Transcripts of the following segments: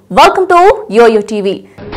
welcome to YoYo TV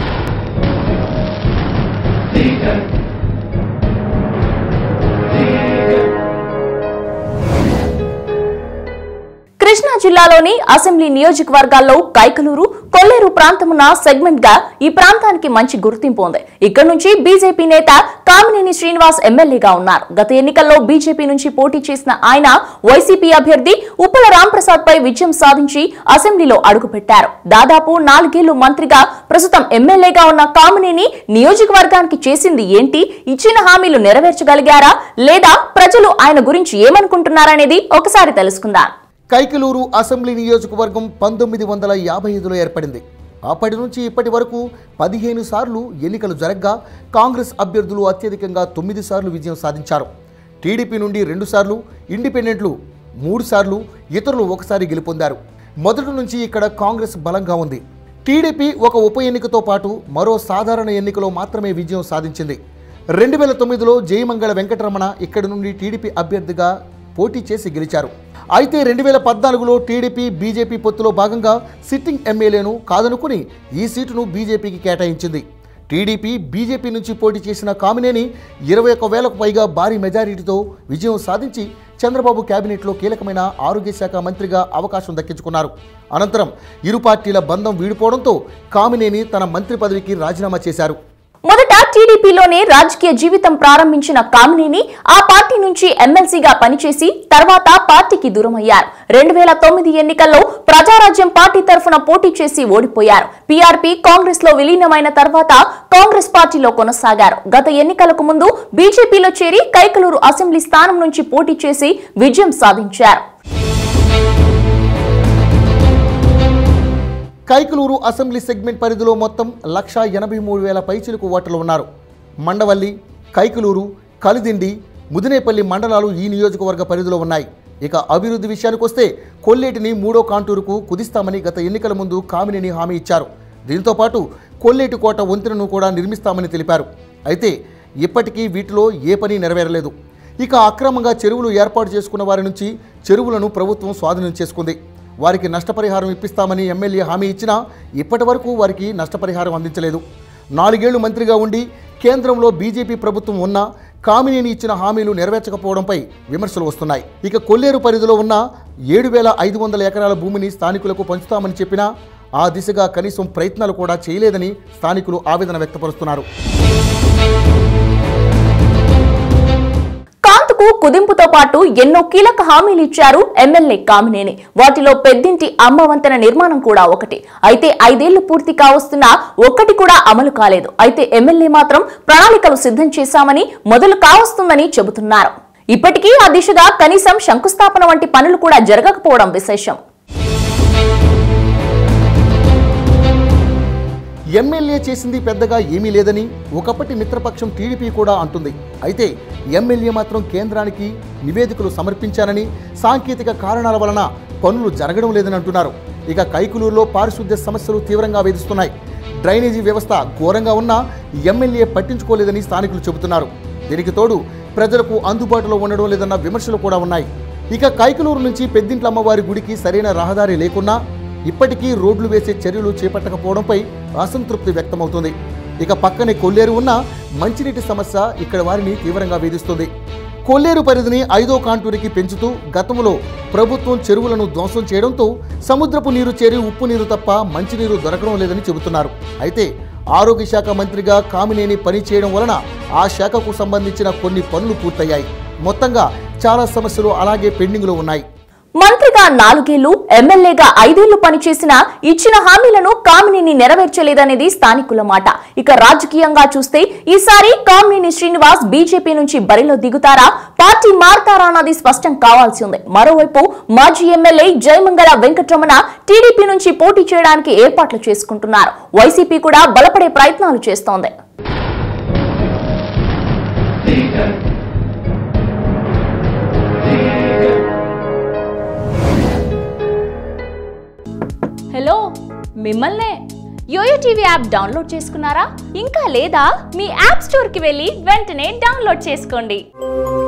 Krishna జిల్లాలోని assembly నియోజకవర్గాల్లో కైకలూరు కొల్లేరు ప్రాంతమున్న segment గా ఈ ప్రాంతానికి మంచి గుర్తింపు ఉంది ఇక్కడ నుంచి బీజేపీ నేత కామినేని శ్రీనివాస్ ఎమ్మెల్యేగా ఉన్నారు గత ఎన్నికల్లో బీజేపీ నుంచి పోటీ చేసిన ఆయన వైసీపీ అభ్యర్థి ఉప్పల రాంప్రసాద్ పై విజయం సాధించి అసెంబ్లీలో అడుగుపెట్టారు దాదాపు నాలుగేళ్లు మంత్రిగా ప్రస్తుతం ఎమ్మెల్యేగా ఉన్న కామినేని నియోజకవర్గానికి చేసింది ఏంటి ఇచ్చిన హామీలు నెరవేర్చగలిగారా లేదా ప్రజలు ఆయన గురించి ఏమనుకుంటున్నారనేది ఒకసారి తెలుసుకుందాం కైకలూరు అసెంబ్లీ నియోజకవర్గం పంతొమ్మిది వందల యాభై ఐదులో ఏర్పడింది అప్పటి నుంచి ఇప్పటి వరకు పదిహేను సార్లు ఎన్నికలు జరగ్గా కాంగ్రెస్ అభ్యర్థులు అత్యధికంగా తొమ్మిది సార్లు విజయం సాధించారు టీడీపీ నుండి రెండు సార్లు ఇండిపెండెంట్లు మూడు సార్లు ఇతరులు ఒకసారి గెలుపొందారు మొదటి నుంచి ఇక్కడ కాంగ్రెస్ బలంగా ఉంది టీడీపీ ఒక ఉప ఎన్నికతో పాటు మరో సాధారణ ఎన్నికలో మాత్రమే విజయం సాధించింది రెండు వేల తొమ్మిదిలో జయమంగళ వెంకటరమణ ఇక్కడి నుండి టీడీపీ అభ్యర్థిగా పోటీ చేసి గెలిచారు అయితే రెండు వేల పద్నాలుగులో టీడీపీ బీజేపీ పొత్తులో భాగంగా సిట్టింగ్ ఎమ్మెల్యేను కాదనుకుని ఈ సీటును బీజేపీకి కేటాయించింది టీడీపీ బీజేపీ నుంచి పోటీ చేసిన కామినేని ఇరవై ఒక్క వేలకు పైగా భారీ మెజారిటీతో విజయం సాధించి చంద్రబాబు కేబినెట్లో కీలకమైన ఆరోగ్య శాఖ మంత్రిగా అవకాశం దక్కించుకున్నారు అనంతరం ఇరు పార్టీల బంధం వీడిపోవడంతో కామినేని తన మంత్రి పదవికి రాజీనామా చేశారు మొదట టీడీపీలోనే రాజకీయ జీవితం ప్రారంభించిన కామినేని ఆ పార్టీ నుంచి ఎమ్మెల్సీగా పనిచేసి తర్వాత పార్టీకి దూరమయ్యారు రెండు వేల తొమ్మిది ఎన్నికల్లో ప్రజారాజ్యం పార్టీ తరఫున పోటీ చేసి ఓడిపోయారు పీఆర్పీ కాంగ్రెస్ లో విలీనమైన తర్వాత కాంగ్రెస్ పార్టీలో కొనసాగారు గత ఎన్నికలకు ముందు బీజేపీలో చేరి కైకలూరు అసెంబ్లీ స్థానం నుంచి పోటీ చేసి విజయం సాధించారు కైకలూరు అసెంబ్లీ సెగ్మెంట్ పరిధిలో మొత్తం లక్ష ఎనభై మూడు వేల పైచిలకు ఓటర్లు ఉన్నారు మండవల్లి కైకలూరు కలిదిండి ముదినేపల్లి మండలాలు ఈ నియోజకవర్గ పరిధిలో ఉన్నాయి ఇక అభివృద్ధి విషయానికి వస్తే కొల్లేటిని మూడో కాంటూరుకు కుదిస్తామని గత ఎన్నికల ముందు కామినేని హామీ ఇచ్చారు దీంతో పాటు కొల్లేటి కోట వంతెనను కూడా నిర్మిస్తామని తెలిపారు అయితే ఇప్పటికీ వీటిలో ఏ పని నెరవేరలేదు ఇక అక్రమంగా చెరువులు ఏర్పాటు చేసుకున్న వారి నుంచి చెరువులను ప్రభుత్వం స్వాధీనం చేసుకుంది వారికి నష్టపరిహారం ఇప్పిస్తామని ఎమ్మెల్యే హామీ ఇచ్చినా ఇప్పటి వరకు వారికి నష్టపరిహారం అందించలేదు నాలుగేళ్లు మంత్రిగా ఉండి కేంద్రంలో బీజేపీ ప్రభుత్వం ఉన్నా కామినేని ఇచ్చిన హామీలు నెరవేర్చకపోవడంపై విమర్శలు వస్తున్నాయి ఇక కొల్లేరు పరిధిలో ఉన్న ఏడు వేల ఐదు వందల ఎకరాల భూమిని స్థానికులకు పంచుతామని చెప్పినా ఆ దిశగా కనీసం ప్రయత్నాలు కూడా చేయలేదని స్థానికులు ఆవేదన వ్యక్తపరుస్తున్నారు కాంతుకు కుదింపుతో పాటు ఎన్నో కీలక హామీలు ఇచ్చారు ఎమ్మెల్యే కామినేని వాటిలో పెద్దింటి అమ్మ వంతెన నిర్మాణం కూడా ఒకటి అయితే ఐదేళ్లు పూర్తి కావస్తున్నా ఒక్కటి కూడా అమలు కాలేదు అయితే ఎమ్మెల్యే మాత్రం ప్రణాళికలు సిద్ధం చేశామని మొదలు కావస్తుందని చెబుతున్నారు ఇప్పటికీ ఆ దిశగా కనీసం శంకుస్థాపన వంటి పనులు కూడా జరగకపోవడం విశేషం ఎమ్మెల్యే చేసింది పెద్దగా ఏమీ లేదని ఒకప్పటి మిత్రపక్షం టీడీపీ కూడా అంటుంది అయితే ఎమ్మెల్యే మాత్రం కేంద్రానికి నివేదికలు సమర్పించానని సాంకేతిక కారణాల వలన పనులు జరగడం లేదని అంటున్నారు ఇక కైకులూరులో పారిశుద్ధ్య సమస్యలు తీవ్రంగా వేధిస్తున్నాయి డ్రైనేజీ వ్యవస్థ ఘోరంగా ఉన్నా ఎమ్మెల్యే పట్టించుకోలేదని స్థానికులు చెబుతున్నారు దీనికి తోడు ప్రజలకు అందుబాటులో ఉండడం లేదన్న విమర్శలు కూడా ఉన్నాయి ఇక కైకలూరు నుంచి పెద్దింట్ల అమ్మవారి గుడికి సరైన రహదారి లేకున్నా ఇప్పటికీ రోడ్లు వేసే చర్యలు చేపట్టకపోవడంపై అసంతృప్తి వ్యక్తమవుతుంది ఇక పక్కనే కొల్లేరు ఉన్న మంచినీటి సమస్య ఇక్కడ వారిని తీవ్రంగా వేధిస్తుంది కొల్లేరు పరిధిని ఐదో కాంటూరికి పెంచుతూ గతంలో ప్రభుత్వం చెరువులను ధ్వంసం చేయడంతో సముద్రపు నీరు చేరి ఉప్పు నీరు తప్ప మంచినీరు దొరకడం లేదని చెబుతున్నారు అయితే ఆరోగ్య శాఖ మంత్రిగా కామినేని పని చేయడం వలన ఆ శాఖకు సంబంధించిన కొన్ని పనులు పూర్తయ్యాయి మొత్తంగా చాలా సమస్యలు అలాగే పెండింగ్లో ఉన్నాయి మంత్రిగా నాలుగేళ్లు ఎమ్మెల్యేగా ఐదేళ్లు పనిచేసిన ఇచ్చిన హామీలను కామినేని నెరవేర్చలేదనేది స్థానికుల మాట ఇక రాజకీయంగా చూస్తే ఈసారి కామినేని శ్రీనివాస్ బీజేపీ నుంచి బరిలో దిగుతారా పార్టీ మారతారా అన్నది స్పష్టం కావాల్సి ఉంది మరోవైపు మాజీ ఎమ్మెల్యే జయమంగళ వెంకటరమణ టీడీపీ నుంచి పోటీ చేయడానికి ఏర్పాట్లు చేసుకుంటున్నారు వైసీపీ కూడా బలపడే ప్రయత్నాలు చేస్తోంది హలో మిమ్మల్నే యోయో టీవీ యాప్ డౌన్లోడ్ చేసుకున్నారా ఇంకా లేదా మీ యాప్ స్టోర్కి వెళ్ళి వెంటనే డౌన్లోడ్ చేసుకోండి